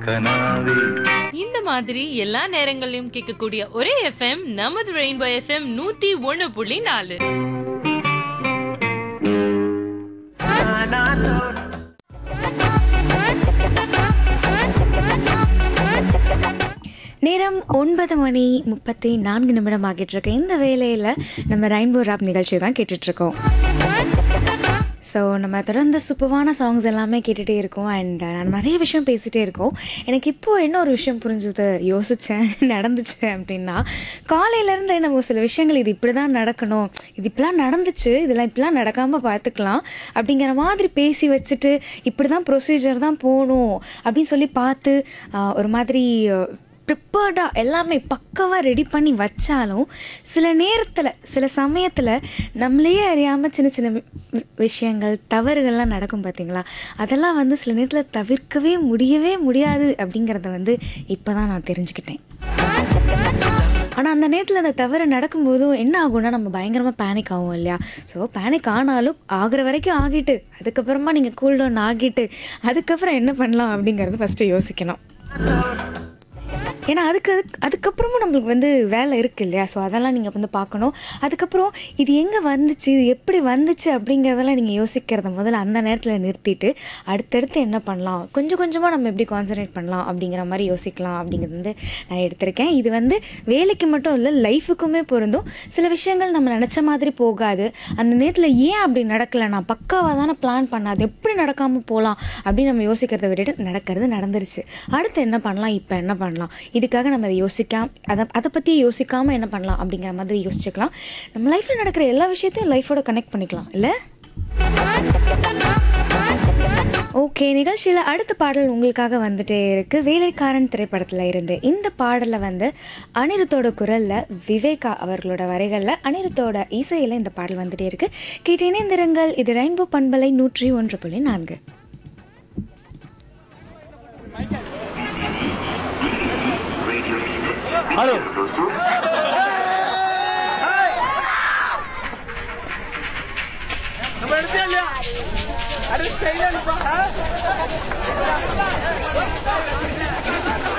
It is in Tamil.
கனாவே இந்த மாதிரி எல்லா நேரங்களிலும் கேட்கக்கூடிய ஒரே எஃப்எம் நமது ரெயின்போ எஃப்எம் நூத்தி ஒண்ணு புள்ளி நாலு நேரம் ஒன்பது மணி முப்பத்தி நான்கு நிமிடம் ஆகிட்டு இருக்கு இந்த வேலையில் நம்ம ரெயின்போ ராப் நிகழ்ச்சி தான் கேட்டுட்ருக்கோம் ஸோ நம்ம தொடர்ந்து சூப்பரான சாங்ஸ் எல்லாமே கேட்டுகிட்டே இருக்கோம் அண்ட் நான் நிறைய விஷயம் பேசிகிட்டே இருக்கோம் எனக்கு இப்போது என்ன ஒரு விஷயம் புரிஞ்சுது யோசித்தேன் நடந்துச்சு அப்படின்னா காலையிலேருந்து நம்ம சில விஷயங்கள் இது இப்படி தான் நடக்கணும் இது இப்படிலாம் நடந்துச்சு இதெல்லாம் இப்படிலாம் நடக்காமல் பார்த்துக்கலாம் அப்படிங்கிற மாதிரி பேசி வச்சுட்டு இப்படி தான் ப்ரொசீஜர் தான் போகணும் அப்படின்னு சொல்லி பார்த்து ஆஹ், ஒரு மாதிரி ப்ரிப்பேர்டாக எல்லாமே பக்காவாக ரெடி பண்ணி வச்சாலும் சில நேரத்தில் சில சமயத்தில் நம்மளையே அறியாமல் சின்ன சின்ன வி- வி- விஷயங்கள் தவறுகள்லாம் நடக்கும் பார்த்தீங்களா அதெல்லாம் வந்து சில நேரத்தில் தவிர்க்கவே முடியவே முடியாது அப்படிங்கிறத வந்து இப்போ தான் நான் தெரிஞ்சுக்கிட்டேன் ஆனால் அந்த நேரத்தில் அந்த தவறு நடக்கும்போதும் என்ன ஆகும்னா நம்ம பயங்கரமாக பேனிக் ஆகும் இல்லையா ஸோ பேனிக் ஆனாலும் ஆகுற வரைக்கும் ஆகிட்டு அதுக்கப்புறமா நீங்கள் கூல் டவுன் ஆகிட்டு அதுக்கப்புறம் என்ன பண்ணலாம் அப்படிங்கிறது ஃபஸ்ட்டு யோசிக்கணும் ஏன்னா அதுக்கு அதுக்கு அதுக்கப்புறமும் நம்மளுக்கு வந்து வேலை இருக்குது இல்லையா ஸோ அதெல்லாம் நீங்கள் வந்து பார்க்கணும் அதுக்கப்புறம் இது எங்கே வந்துச்சு இது எப்படி வந்துச்சு அப்படிங்கிறதெல்லாம் நீங்கள் யோசிக்கிறத முதல்ல அந்த நேரத்தில் நிறுத்திட்டு அடுத்தடுத்து என்ன பண்ணலாம் கொஞ்சம் கொஞ்சமாக நம்ம எப்படி கான்சன்ட்ரேட் பண்ணலாம் அப்படிங்கிற மாதிரி யோசிக்கலாம் அப்படிங்கிறது வந்து நான் எடுத்திருக்கேன் இது வந்து வேலைக்கு மட்டும் இல்லை லைஃபுக்குமே பொருந்தும் சில விஷயங்கள் நம்ம நினச்ச மாதிரி போகாது அந்த நேரத்தில் ஏன் அப்படி நடக்கலை நான் பக்காவாக தானே பிளான் பண்ணாது எப்படி நடக்காமல் போகலாம் அப்படின்னு நம்ம யோசிக்கிறத விட்டுட்டு நடக்கிறது நடந்துருச்சு அடுத்து என்ன பண்ணலாம் இப்போ என்ன பண்ணலாம் இதுக்காக நம்ம அதை யோசிக்காம அதை அதை பற்றி யோசிக்காமல் என்ன பண்ணலாம் அப்படிங்கிற மாதிரி யோசிச்சுக்கலாம் நம்ம லைஃப்பில் நடக்கிற எல்லா விஷயத்தையும் லைஃபோட கனெக்ட் பண்ணிக்கலாம் இல்லை ஓகே நிகழ்ச்சியில் அடுத்த பாடல் உங்களுக்காக வந்துட்டே இருக்கு வேலைக்காரன் திரைப்படத்தில் இருந்து இந்த பாடலில் வந்து அனிருத்தோட குரலில் விவேகா அவர்களோட வரிகளில் அனிருத்தோட இசையில் இந்த பாடல் வந்துட்டே இருக்கு கேட்டு இணைந்திருங்கள் இது ரெயின்போ பண்பலை நூற்றி ஒன்று புள்ளி நான்கு ஹலோ நம்ம எடுத்தே இல்லையா அरे स्टाइल है